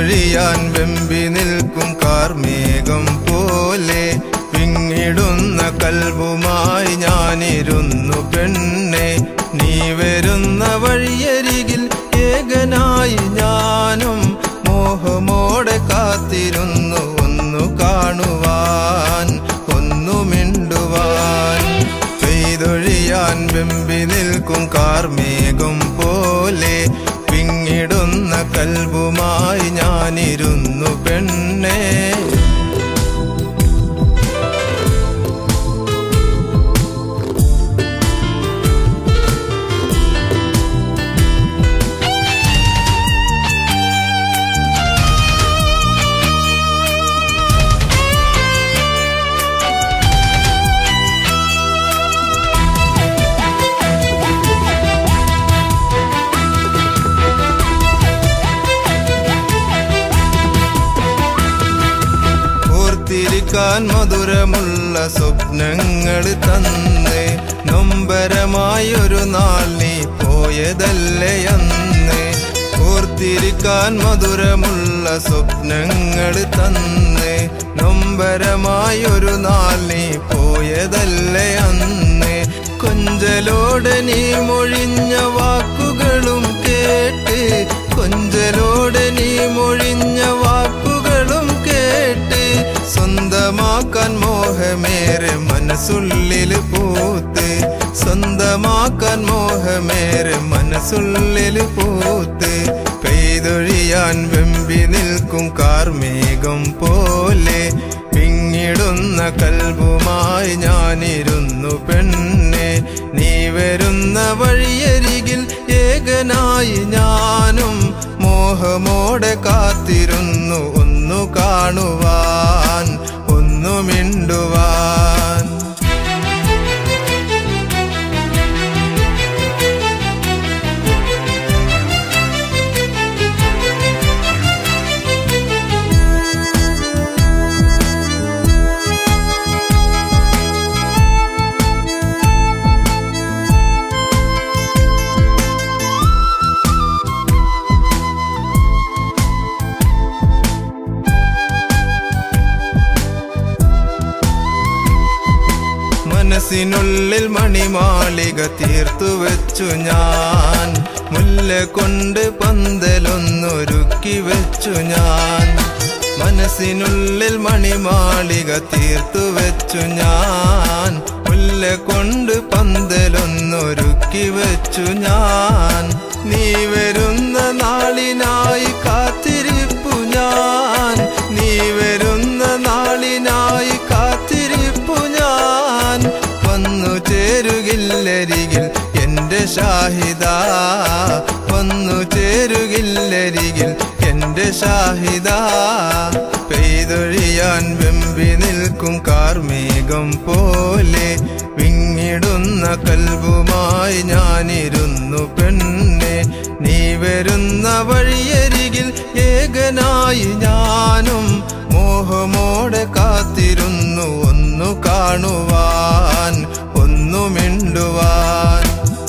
പെയ്തൊഴിയാൻ വെമ്പി നിൽക്കും കാർമേഘം പോലെ വിങ്ങിടുന്ന കൽവുമായി ഞാനിരുന്നു പെണ്ണെ നീ വരുന്ന വഴിയരികിൽ ഏകനായി ഞാനും മോഹമോടെ കാത്തിരുന്നു ഒന്നു കാണുവാൻ ഒന്നു മിണ്ടുവാൻ പെയ്തൊഴിയാൻ വെമ്പി നിൽക്കും കാർമേഘം പോലെ പിങ്ങിടുന്ന കൽവുമായി ഞാനിരുന്നു പെണ്ണേ ഓർത്തിരിക്കാൻ മധുരമുള്ള സ്വപ്നങ്ങൾ തന്ന് നൊമ്പരമായൊരു നാൾ നീ പോയതല്ലേ അന്ന് ഓർത്തിരിക്കാൻ മധുരമുള്ള സ്വപ്നങ്ങൾ തന്ന് നൊമ്പരമായൊരു നാൾ നീ പോയതല്ലേ അന്ന് കൊഞ്ചലോടെ നീ മൊഴിഞ്ഞ വാക്കുകളും കേട്ട് കൊഞ്ചലോടെ നീ മൊഴിഞ്ഞ വാക്കുകളും കേട്ട് സ്വന്തമാക്കാൻ മോഹമേറെ മനസ്സുള്ളിൽ പൂത്ത് സ്വന്തമാക്കാൻ മോഹമേറെ മനസ്സുള്ളിൽ പൂത്ത് പെയ്തൊഴിയാൻ വെമ്പി നിൽക്കും കാർമേഘം പോലെ പിങ്ങിടുന്ന കൽവുമായി ഞാനിരുന്നു പെണ്ണെ നീ വരുന്ന വഴിയരികിൽ ഏകനായി ഞാനും മോഹമോടെ കാത്തിരുന്നു ഒന്നു കാണുവാൻ ഒന്നു മിണ്ടുവാൻ മനസ്സിനുള്ളിൽ മണിമാളിക തീർത്തു വെച്ചു ഞാൻ മുല്ല കൊണ്ട് പന്തലൊന്നൊരുക്കി വെച്ചു ഞാൻ മനസ്സിനുള്ളിൽ മണിമാളിക തീർത്തു വെച്ചു ഞാൻ മുല്ല കൊണ്ട് പന്തലൊന്നൊരുക്കി വെച്ചു ഞാൻ നീ വരുന്ന നാളിനായി കാത്തിരിപ്പു ഞാൻ നീ വരുന്ന നാളിനായി കാത്തിരിപ്പു ഞാൻ വന്നു ചേരുകില്ലരികിൽ എന്റെ ഷാഹിദ വന്നു ചേരുകില്ലരികിൽ എന്റെ ഷാഹിദ പെയ്തൊഴിയാൻ വെമ്പി നിൽക്കും കാർമേഘം പോലെ വിങ്ങിടുന്ന കൽവുമായി ഞാനിരുന്നു പെണ്ണെ നീ വരുന്ന വഴിയരികിൽ ഏകനായി ഞാനും മോഹമോടെ കാത്തിരുന്നു ഒന്നു കാണുവാൻ ഒന്നു മിണ്ടുവാൻ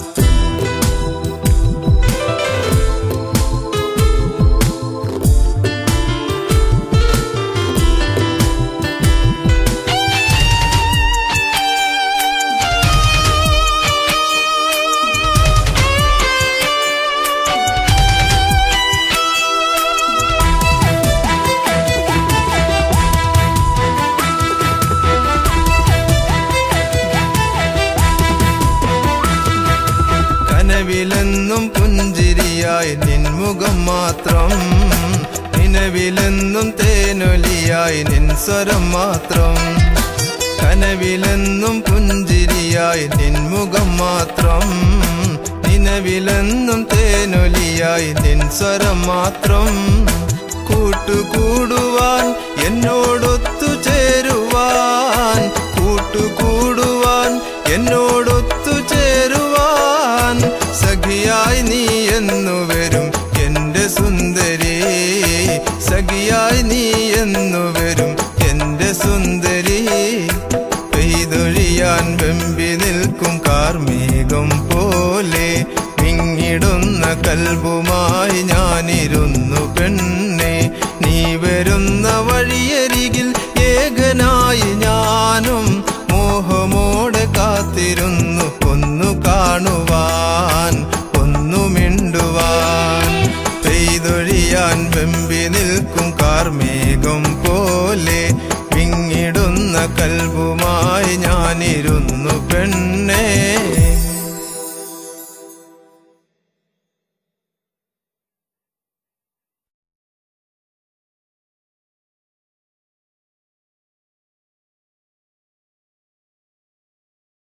കനവിലെന്നും പുഞ്ചിരിയായി നിൻമുഖം മാത്രം നിലവിലെന്നും തേനൊലിയായി നിൻ സ്വരം മാത്രം കനവിലെന്നും പുഞ്ചിരിയായി നിൻമുഖം മാത്രം നിലവിലെന്നും തേനൊലിയായി നിൻ സ്വരം മാത്രം കൂട്ടുകൂടുവാൻ എന്നോടൊത്തു ചേരുവാൻ കൂട്ടുകൂടുവാൻ എന്നോടൊത്തു ചേരുവാൻ സഖിയായി നീ എന്നു വരും എന്റെ സുന്ദരി സഖിയായി നീ എന്നു വരും എന്റെ സുന്ദരി പെയ്തൊഴിയാൻ വെമ്പി നിൽക്കും കാർമേഘം പോലെ വിങ്ങിടുന്ന കൽബുമായി ഞാനിരുന്നു പെണ്ണെ പകരുന്ന വഴിയരികിൽ ഏകനായി ഞാനും മോഹമോടെ കാത്തിരുന്നു ഒന്നു കാണുവാൻ ഒന്നു മിണ്ടുവാൻ പെയ്തൊഴിയാൻ വെമ്പി നിൽക്കും കാർമേഘം പോലെ വിങ്ങിടുന്ന കൽബുമായി ഞാനിരുന്നു പെണ്ണേ